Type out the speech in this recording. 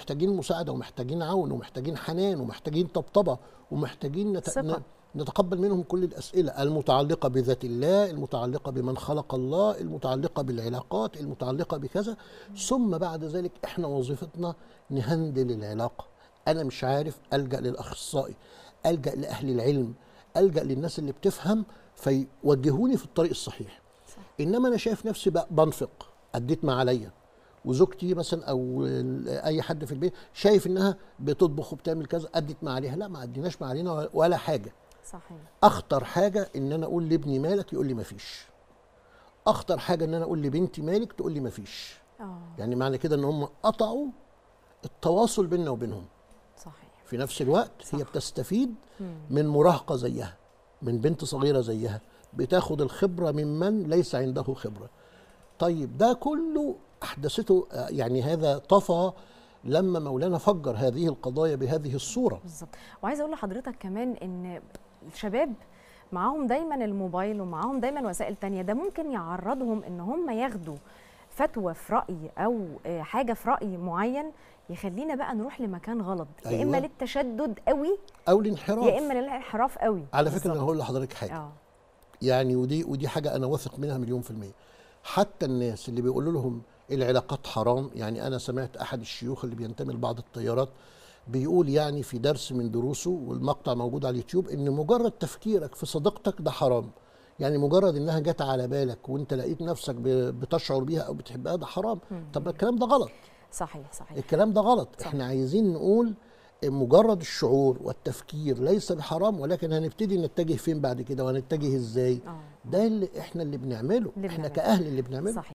محتاجين مساعده ومحتاجين عون ومحتاجين حنان ومحتاجين طبطبه ومحتاجين نت... ثقة. ن- نتقبل منهم كل الاسئله المتعلقه بذات الله المتعلقه بمن خلق الله المتعلقه بالعلاقات المتعلقه بكذا ثم بعد ذلك احنا وظيفتنا نهندل العلاقه انا مش عارف الجا للاخصائي الجا لاهل العلم الجا للناس اللي بتفهم فيوجهوني في الطريق الصحيح صح. انما انا شايف نفسي بقى بنفق اديت ما عليا وزوجتي مثلا او ال- اي حد في البيت شايف انها بتطبخ وبتعمل كذا ادت ما عليها لا ما اديناش ما علينا ولا حاجه صحيح اخطر حاجه ان انا اقول لابني مالك يقول لي ما فيش اخطر حاجه ان انا اقول لبنتي مالك تقول لي ما فيش اه يعني معنى كده ان هم قطعوا التواصل بيننا وبينهم صحيح في نفس الوقت صح. هي بتستفيد مم. من مراهقه زيها من بنت صغيره زيها بتاخد الخبره ممن ليس عنده خبره طيب ده كله احدثته آه، يعني هذا طفى لما مولانا فجر هذه القضايا بهذه الصوره بالظبط وعايزه اقول لحضرتك كمان ان الشباب معاهم دايما الموبايل ومعاهم دايما وسائل تانية ده ممكن يعرضهم ان هم ياخدوا فتوى في راي او آه، حاجه في راي معين يخلينا بقى نروح لمكان غلط يا اما أيوة. للتشدد قوي او الانحراف يا اما للانحراف قوي على فكره انا بالظبط. هقول لحضرتك حاجه اه يعني ودي ودي حاجه انا واثق منها مليون في الميه حتى الناس اللي بيقولوا لهم العلاقات حرام يعني انا سمعت احد الشيوخ اللي بينتمي لبعض التيارات بيقول يعني في درس من دروسه والمقطع موجود على اليوتيوب ان مجرد تفكيرك في صديقتك ده حرام يعني مجرد انها جت على بالك وانت لقيت نفسك ب- بتشعر بيها او بتحبها ده حرام طب الكلام ده غلط صحيح صحيح الكلام ده غلط صح. احنا عايزين نقول مجرد الشعور والتفكير ليس بحرام ولكن هنبتدي نتجه فين بعد كده وهنتجه ازاي اه ده اللي احنا اللي بنعمله اللي احنا بنعمله. كاهل اللي بنعمله صحيح